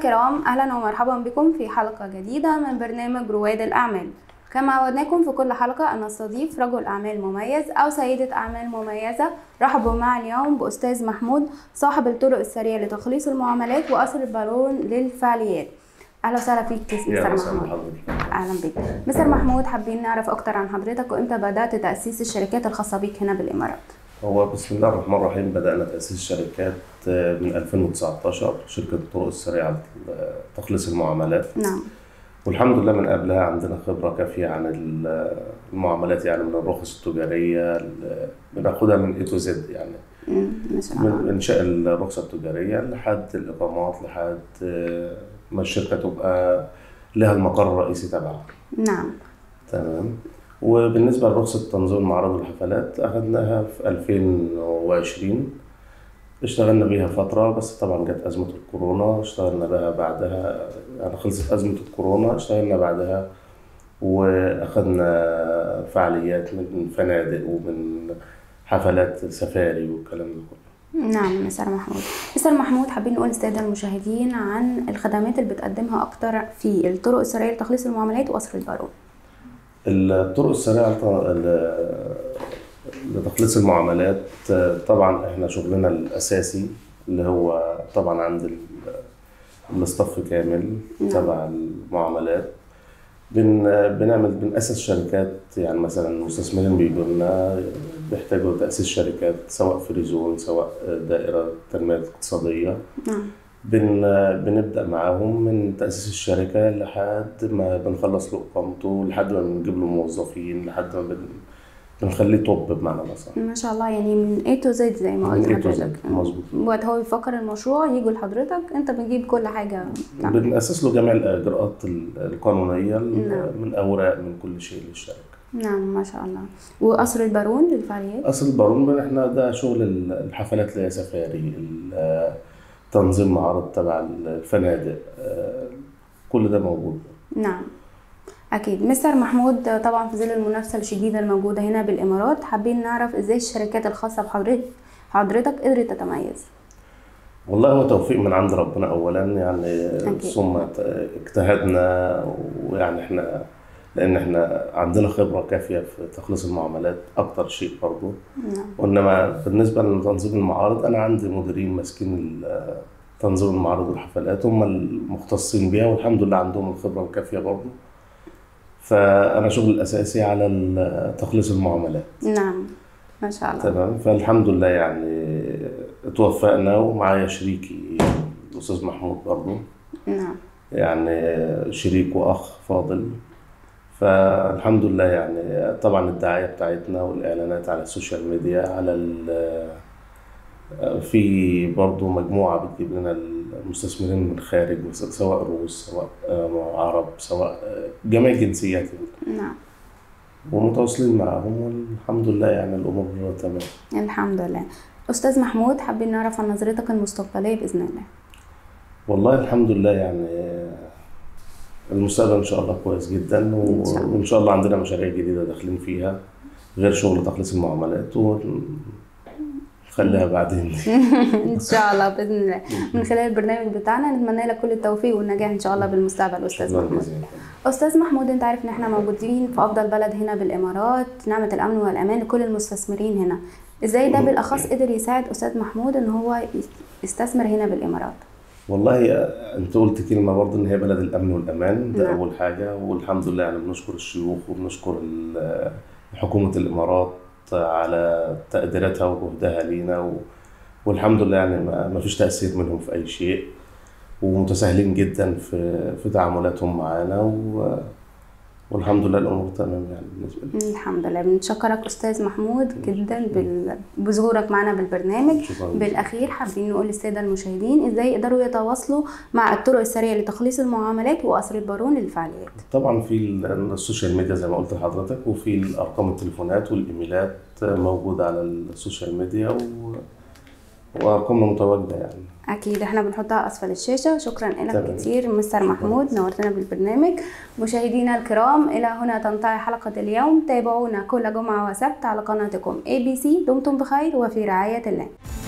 الكرام أهلا ومرحبا بكم في حلقة جديدة من برنامج رواد الأعمال كما عودناكم في كل حلقة أن نستضيف رجل أعمال مميز أو سيدة أعمال مميزة رحبوا معي اليوم بأستاذ محمود صاحب الطرق السريعة لتخليص المعاملات وأصل البالون للفعاليات أهلا وسهلا فيك يا مستر مساء محمود حضرتك أهلا بك مستر محمود حابين نعرف أكتر عن حضرتك وإمتى بدأت تأسيس الشركات الخاصة بيك هنا بالإمارات هو بسم الله الرحمن الرحيم بدأنا تأسيس شركات من 2019 شركة الطرق السريعة لتخليص المعاملات نعم والحمد لله من قبلها عندنا خبرة كافية عن ال- المعاملات يعني من الرخص التجارية ال- بناخدها من A to Z يعني مم، ما شاء من الله إنشاء الرخصة التجارية لحد الإقامات لحد ما الشركة تبقى لها المقر الرئيسي تبعها نعم تمام وبالنسبة لرخصة تنظيم المعارض والحفلات أخدناها في 2020 اشتغلنا بيها فترة بس طبعا جت أزمة الكورونا اشتغلنا بها بعدها يعني خلصت أزمة الكورونا اشتغلنا بعدها وأخدنا فعاليات من فنادق ومن حفلات سفاري والكلام ده كله نعم مستر محمود مستر محمود حابين نقول للسادة المشاهدين عن الخدمات اللي بتقدمها أكتر في الطرق السريعة لتخليص المعاملات وقصر البارون الطرق السريعة لت- ل- لتخليص المعاملات آه، طبعا احنا شغلنا الأساسي اللي هو طبعا عند ال- الاستاف كامل نعم. تبع المعاملات بن بنعمل بنأسس شركات يعني مثلا المستثمرين بيجوا لنا بيحتاجوا تأسيس شركات سواء فري زون سواء دائرة تنمية اقتصادية نعم بن بنبدأ معاهم من تأسيس الشركة لحد ما بنخلص له إقامته لحد ما بنجيب له موظفين لحد ما بن بنخليه توب بمعنى أصح ما شاء الله يعني من A to Z زي ما قلت من A to Z، لحضرتك مظبوط. وقت هو بيفكر المشروع يجوا لحضرتك انت بتجيب كل حاجة نعم. بنأسس له جميع الإجراءات ال- القانونية ال- نعم. من أوراق من كل شيء للشركة نعم ما شاء الله وقصر البارون للفعاليات أصل البارون إحنا ده شغل ال- الحفلات اللي هي سفاري ال- تنظيم معارض تبع الفنادق آه، كل ده موجود نعم أكيد مستر محمود طبعا في ظل المنافسة الشديدة الموجودة هنا بالإمارات حابين نعرف إزاي الشركات الخاصة بحضرتك حضرتك قدرت تتميز والله هو توفيق من عند ربنا اولا يعني أكيد. ثم ت- اجتهدنا ويعني احنا لان احنا عندنا خبره كافيه في تخليص المعاملات اكتر شيء برضه نعم وانما بالنسبه لتنظيم المعارض انا عندي مديرين ماسكين ال- تنظيم المعارض والحفلات هم المختصين بيها والحمد لله عندهم الخبره الكافيه برضه فانا شغلي الاساسي على ال- تخليص المعاملات نعم ما شاء الله تمام فالحمد لله يعني اتوفقنا ومعايا شريكي الاستاذ محمود برضه نعم يعني شريك واخ فاضل فالحمد لله يعني طبعا الدعايه بتاعتنا والاعلانات على السوشيال ميديا على ال في برضه مجموعه بتجيب لنا المستثمرين من الخارج سواء روس سواء عرب سواء جميع الجنسيات يعني. نعم ومتواصلين معاهم والحمد لله يعني الامور تمام الحمد لله أستاذ محمود حابين نعرف عن نظرتك المستقبلية بإذن الله والله الحمد لله يعني المستقبل ان شاء الله كويس جدا و- إن شاء الله. وان شاء الله عندنا مشاريع جديده داخلين فيها غير شغل تخليص المعاملات ونخليها بعدين إن شاء الله بإذن الله من خلال البرنامج بتاعنا نتمنى لك كل التوفيق والنجاح إن شاء الله بالمستقبل أستاذ شكرا محمود جزيلا أستاذ محمود أنت عارف إن إحنا موجودين في أفضل بلد هنا بالإمارات نعمة الأمن والأمان لكل المستثمرين هنا إزاي ده بالأخص قدر يساعد أستاذ محمود إن هو يستثمر هنا بالإمارات والله انت قلت كلمه برضه ان هي بلد الامن والامان ده نعم. اول حاجه والحمد لله يعني بنشكر الشيوخ وبنشكر ال- حكومه الامارات على تقديراتها وجهدها لينا و... والحمد لله يعني ما ما فيش تاثير منهم في اي شيء ومتساهلين جدا في في تعاملاتهم معانا و... والحمد لله الامور تمام يعني بالنسبه لي الحمد لله بنشكرك أستاذ محمود جدا بال- بظهورك معنا بالبرنامج شكرا جزيلا. بالأخير حابين نقول للسادة المشاهدين إزاي يقدروا يتواصلوا مع الطرق السريعة لتخليص المعاملات وقصر البارون للفعاليات طبعا في ال- السوشيال ميديا زي ما قلت لحضرتك وفي الارقام التليفونات والايميلات موجوده على السوشيال ميديا و... وارقامنا متواجده يعني اكيد احنا بنحطها اسفل الشاشه شكرا لك تمام. كتير مستر محمود نورتنا بالبرنامج مشاهدينا الكرام الى هنا تنتهي حلقه اليوم تابعونا كل جمعه وسبت على قناتكم اي بي سي دمتم بخير وفي رعايه الله